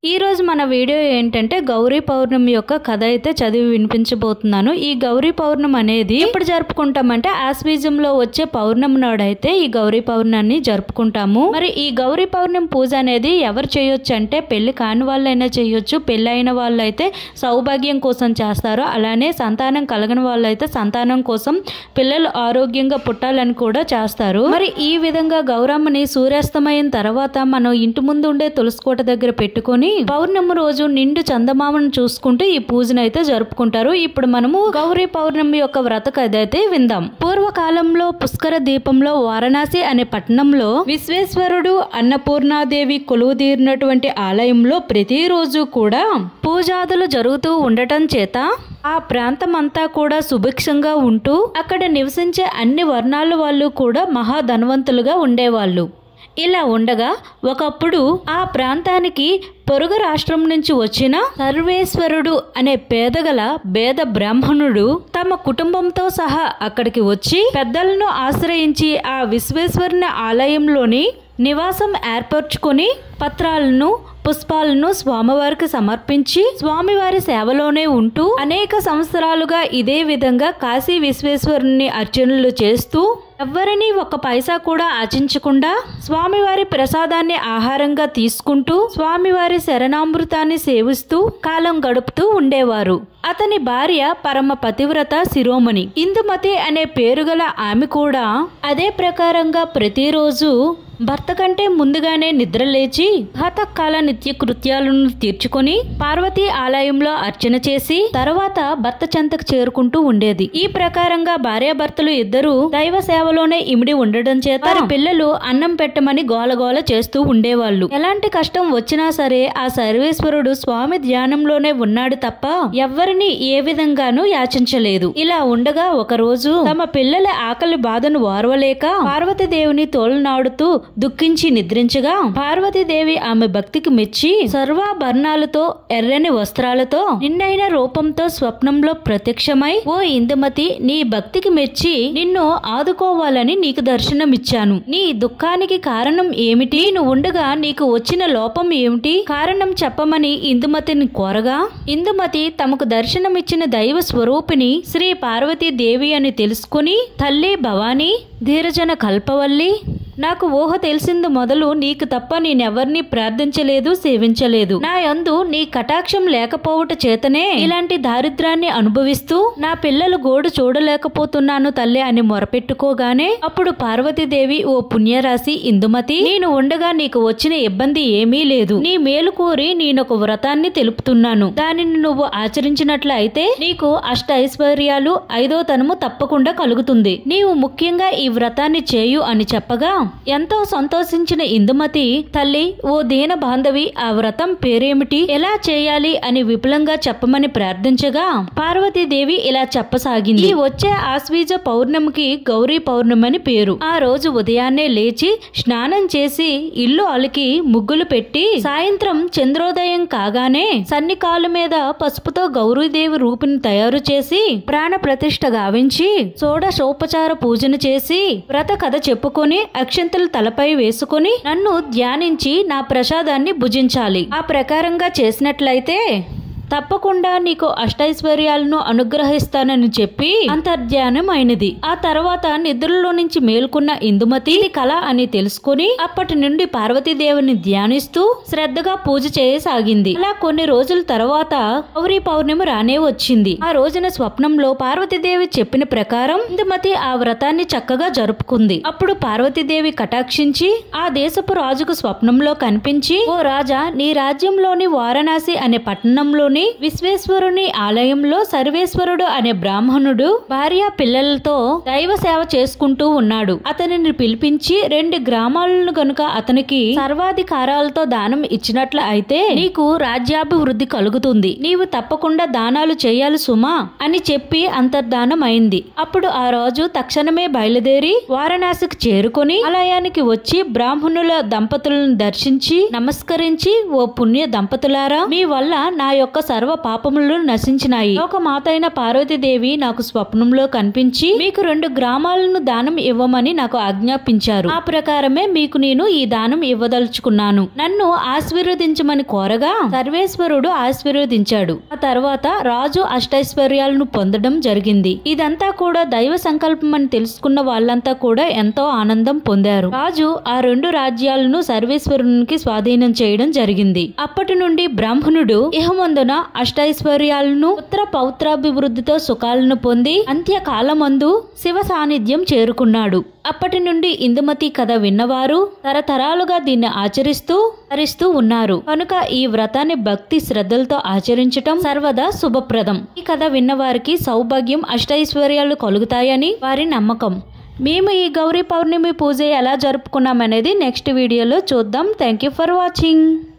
ఈ రోజు మన వీడియో ఏంటంటే గౌరీ పౌర్ణమి యొక్క కథ అయితే చదివి వినిపించబోతున్నాను ఈ గౌరీ పౌర్ణమి అనేది ఎప్పుడు జరుపుకుంటామంటే ఆశ్వీజం లో వచ్చే పౌర్ణమి నాడైతే ఈ గౌరీ పౌర్ణాన్ని జరుపుకుంటాము మరి ఈ గౌరీ పౌర్ణమి పూజ అనేది ఎవరు చేయొచ్చు అంటే పెళ్లి కాని వాళ్ళైనా చేయొచ్చు పెళ్లి అయిన వాళ్ళైతే సౌభాగ్యం కోసం చేస్తారు అలానే సంతానం కలగని వాళ్ళైతే సంతానం కోసం పిల్లలు ఆరోగ్యంగా పుట్టాలని కూడా చేస్తారు మరి ఈ విధంగా గౌరమ్మని సూర్యాస్తమయం తర్వాత మనం ఇంటి ముందు ఉండే తులసికోట దగ్గర పెట్టుకొని పౌర్ణమి రోజు నిండు చందమామను చూసుకుంటూ ఈ పూజను అయితే జరుపుకుంటారు ఇప్పుడు మనము గౌరీ పౌర్ణమి యొక్క వ్రత కథ అయితే విందాం పూర్వకాలంలో పుష్కర దీపంలో వారణాసి అనే పట్టణంలో విశ్వేశ్వరుడు అన్నపూర్ణాదేవి కొలువుదీరినటువంటి ఆలయంలో ప్రతిరోజు కూడా పూజాదులు జరుగుతూ ఉండటం చేత ఆ ప్రాంతమంతా కూడా సుభిక్షంగా ఉంటూ అక్కడ నివసించే అన్ని వర్ణాల వాళ్ళు కూడా మహాధనవంతులుగా ఉండేవాళ్ళు ఇలా ఉండగా ఒకప్పుడు ఆ ప్రాంతానికి పొరుగు రాష్ట్రం నుంచి వచ్చిన సర్వేశ్వరుడు అనే పేదగల భేద బ్రాహ్మణుడు తమ కుటుంబంతో సహా అక్కడికి వచ్చి పెద్దలను ఆశ్రయించి ఆ విశ్వేశ్వరుని ఆలయంలోని నివాసం ఏర్పరచుకొని పత్రాలను పుష్పాలను స్వామివారికి సమర్పించి స్వామివారి సేవలోనే ఉంటూ అనేక సంవత్సరాలుగా ఇదే విధంగా కాశీ విశ్వేశ్వరుని అర్చనలు చేస్తూ ఎవ్వరినీ ఒక పైసా కూడా ఆచించకుండా స్వామివారి ప్రసాదాన్ని ఆహారంగా తీసుకుంటూ స్వామివారి శరణామృతాన్ని సేవిస్తూ కాలం గడుపుతూ ఉండేవారు అతని భార్య పరమ పతివ్రత శిరోమణి ఇందుమతి అనే పేరుగల ఆమె కూడా అదే ప్రకారంగా ప్రతిరోజు భర్త కంటే ముందుగానే నిద్రలేచి హతకాల నిత్య కృత్యాలను తీర్చుకొని పార్వతీ ఆలయంలో అర్చన చేసి తర్వాత భర్త చెంతకు చేరుకుంటూ ఉండేది ఈ ప్రకారంగా భార్యాభర్తలు ఇద్దరు దైవ సేవలోనే ఇమిడి ఉండడం చేత వారి పిల్లలు అన్నం పెట్టమని గోలగోల చేస్తూ ఉండేవాళ్ళు ఎలాంటి కష్టం వచ్చినా సరే ఆ సర్వేశ్వరుడు స్వామి ధ్యానంలోనే ఉన్నాడు తప్ప ఎవ్వరిని ఏ విధంగానూ యాచించలేదు ఇలా ఉండగా ఒక రోజు తమ పిల్లల ఆకలి బాధను ఓర్వలేక పార్వతీదేవిని తోలునాడుతూ దుఃఖించి నిద్రించగా పార్వతీదేవి ఆమె భక్తికి మెచ్చి సర్వాభరణాలతో ఎర్రని వస్త్రాలతో నిన్నైన రూపంతో స్వప్నంలో ప్రత్యక్షమై ఓ ఇందుమతి నీ భక్తికి మెచ్చి నిన్ను ఆదుకోవాలని నీకు దర్శనమిచ్చాను నీ దుఃఖానికి కారణం ఏమిటి నువ్వు ఉండగా నీకు వచ్చిన లోపం ఏమిటి కారణం చెప్పమని ఇందుమతిని కోరగా ఇందుమతి తమకు దర్శనమిచ్చిన దైవ స్వరూపిణి శ్రీ పార్వతీ దేవి అని తెలుసుకుని తల్లి భవానీ ధీరజన కల్పవల్లి నాకు ఊహ తెలిసింది మొదలు నీకు తప్ప నేనెవరిని ప్రార్థించలేదు సేవించలేదు నా యందు నీ కటాక్షం లేకపోవట చేతనే ఇలాంటి దారిద్రాన్ని అనుభవిస్తూ నా పిల్లలు గోడు చూడలేకపోతున్నాను తల్లి అని మొరపెట్టుకోగానే అప్పుడు పార్వతీదేవి ఓ పుణ్యరాశి ఇందుమతి నేను ఉండగా నీకు వచ్చిన ఇబ్బంది ఏమీ లేదు నీ మేలు కోరి నేనొక వ్రతాన్ని తెలుపుతున్నాను దానిని నువ్వు ఆచరించినట్లు అయితే నీకు అష్ట ఐశ్వర్యాలు ఐదో తనము తప్పకుండా కలుగుతుంది నీవు ముఖ్యంగా ఈ వ్రతాన్ని చేయు అని చెప్పగా ఎంతో సంతోషించిన ఇందుమతి తల్లి ఓ దీన బాంధవి ఆ వ్రతం పేరేమిటి ఎలా చేయాలి అని విపులంగా చెప్పమని ప్రార్థించగా పార్వతీదేవి ఇలా చెప్పసాగింది ఈ వచ్చే ఆశ్వీజ పౌర్ణమికి గౌరీ పౌర్ణమి అని పేరు ఆ రోజు ఉదయాన్నే లేచి స్నానం చేసి ఇల్లు అలికి ముగ్గులు పెట్టి సాయంత్రం చంద్రోదయం కాగానే సన్నికాలు మీద పసుపుతో గౌరీదేవి రూపుని తయారు చేసి ప్రాణ ప్రతిష్ఠ గావించి షోడశోపచార పూజను చేసి వ్రత కథ చెప్పుకొని అక్షంతలు తలపై వేసుకొని నన్ను ధ్యానించి నా ప్రసాదాన్ని భుజించాలి ఆ ప్రకారంగా చేసినట్లయితే తప్పకుండా నీకు అష్టైశ్వర్యాలను అనుగ్రహిస్తానని చెప్పి అంతర్ధ్యానం అయినది ఆ తర్వాత నిద్రలో నుంచి మేల్కొన్న ఇందుమతి ఇది కళ అని తెలుసుకుని అప్పటి నుండి పార్వతీదేవిని ధ్యానిస్తూ శ్రద్ధగా పూజ చేయసాగింది అలా కొన్ని రోజుల తర్వాత గౌరీ పౌర్ణమి రానే వచ్చింది ఆ రోజున స్వప్నంలో పార్వతీదేవి చెప్పిన ప్రకారం ఇందుమతి ఆ వ్రతాన్ని చక్కగా జరుపుకుంది అప్పుడు పార్వతీదేవి కటాక్షించి ఆ దేశపు రాజుకు స్వప్నంలో కనిపించి ఓ రాజా నీ రాజ్యంలోని వారణాసి అనే పట్టణంలోని విశ్వేశ్వరుని ఆలయంలో సర్వేశ్వరుడు అనే బ్రాహ్మణుడు భార్య పిల్లలతో దైవ సేవ చేసుకుంటూ ఉన్నాడు అతనిని పిలిపించి రెండు గ్రామాలను గనుక అతనికి సర్వాధికారాలతో దానం ఇచ్చినట్లు అయితే నీకు రాజ్యాభివృద్ధి కలుగుతుంది నీవు తప్పకుండా దానాలు చేయాలి సుమా అని చెప్పి అంతర్ధానం అయింది అప్పుడు ఆ రాజు తక్షణమే బయలుదేరి వారణాసికి చేరుకొని ఆలయానికి వచ్చి బ్రాహ్మణుల దంపతులను దర్శించి నమస్కరించి ఓ పుణ్య దంపతులారా మీ వల్ల నా యొక్క సర్వ పాపములు నశించినాయి ఒక మాత అయిన పార్వతీదేవి నాకు స్వప్నంలో కనిపించి మీకు రెండు గ్రామాలను దానం ఇవ్వమని నాకు ఆజ్ఞాపించారు ఆ ప్రకారమే మీకు నేను ఈ దానం ఇవ్వదలుచుకున్నాను నన్ను ఆశీర్వదించమని కోరగా సర్వేశ్వరుడు ఆశీర్వదించాడు ఆ తర్వాత రాజు అష్టైశ్వర్యాలను పొందడం జరిగింది ఇదంతా కూడా దైవ సంకల్పం అని తెలుసుకున్న వాళ్ళంతా కూడా ఎంతో ఆనందం పొందారు రాజు ఆ రెండు రాజ్యాలను సర్వేశ్వరునికి స్వాధీనం చేయడం జరిగింది అప్పటి నుండి బ్రాహ్మణుడు ఇహమందున అష్టైశ్వర్యాలను పుత్ర పౌత్రాభివృద్ధితో సుఖాలను పొంది అంత్యకాలమందు శివ సాన్నిధ్యం చేరుకున్నాడు అప్పటి నుండి ఇందుమతి కథ విన్నవారు తరతరాలుగా దీన్ని ఆచరిస్తూ ధరిస్తూ ఉన్నారు కనుక ఈ వ్రతాన్ని భక్తి శ్రద్ధలతో ఆచరించటం సర్వదా శుభప్రదం ఈ కథ విన్నవారికి సౌభాగ్యం అష్టైశ్వర్యాలు కలుగుతాయని వారి నమ్మకం మేము ఈ గౌరీ పౌర్ణమి పూజ ఎలా జరుపుకున్నాం అనేది నెక్స్ట్ వీడియోలో చూద్దాం థ్యాంక్ యూ ఫర్ వాచింగ్